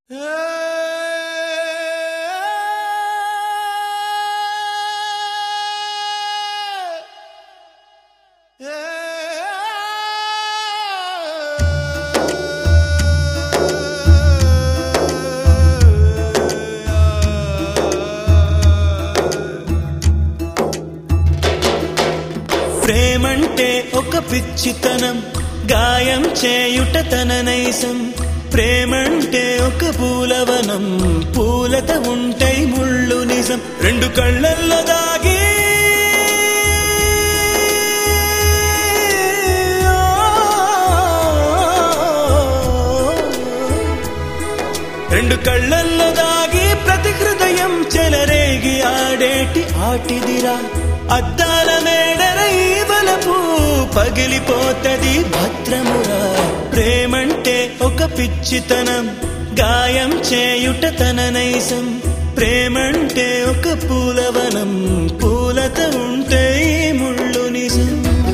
ప్రేమంటే ఒక పిచ్చితనం గాయం చేయుట తన నైసం ప్రేమంటే ఒక పూలవనం పూలత ఉంటాయి ముళ్ళు నిజం రెండు కళ్ళల్లో దాగి రెండు కళ్ళల్లో దాగి ప్రతి హృదయం చెలరేగి ఆడేటి ఆటిదిరా అద్దాల మేడర ఈ బలపు పగిలిపోతది భద్రమురా ప్రేమంటే ఒక పిచ్చితనం గాయం చేయుట తన నైసం ప్రేమంటే ఒక పూలవనం పూలత ఉంటే ఈ ముళ్ళు నిజం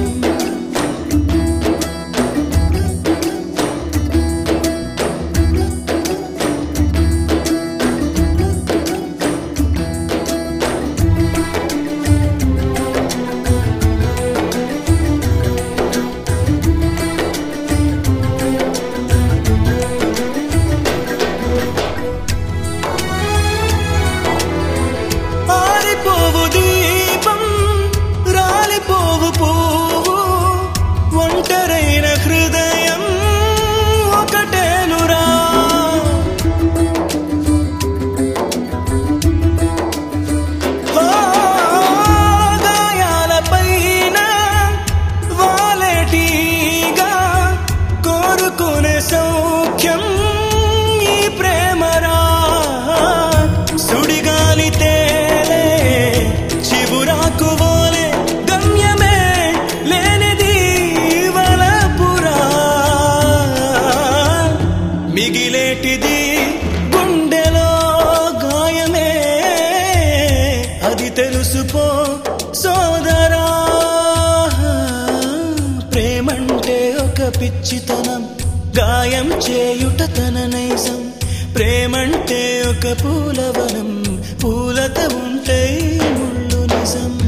ఆరిపోవు దీపం రాలిపోవు పువ్వు ఒంటరైన హృదయం ఒకటేనురా ఓ, గాయాలపైన వాలెటీగా కోరుకునే సౌఖ్యం ఈ ప్రేమరా సుడిగాలి తేలే చివురాకు వోలే గమ్యమే లేనిది వలపురా మిగిలేటిది గుండెలో గాయమే అది తెలుసుకో సోదరా ప్రేమంటే ఒక పిచ్చితనం గాయం చేయుట తన నైజం ప్రేమంటే ఒక పూలవనం పూలత ఉంటే ముళ్ళు నిజం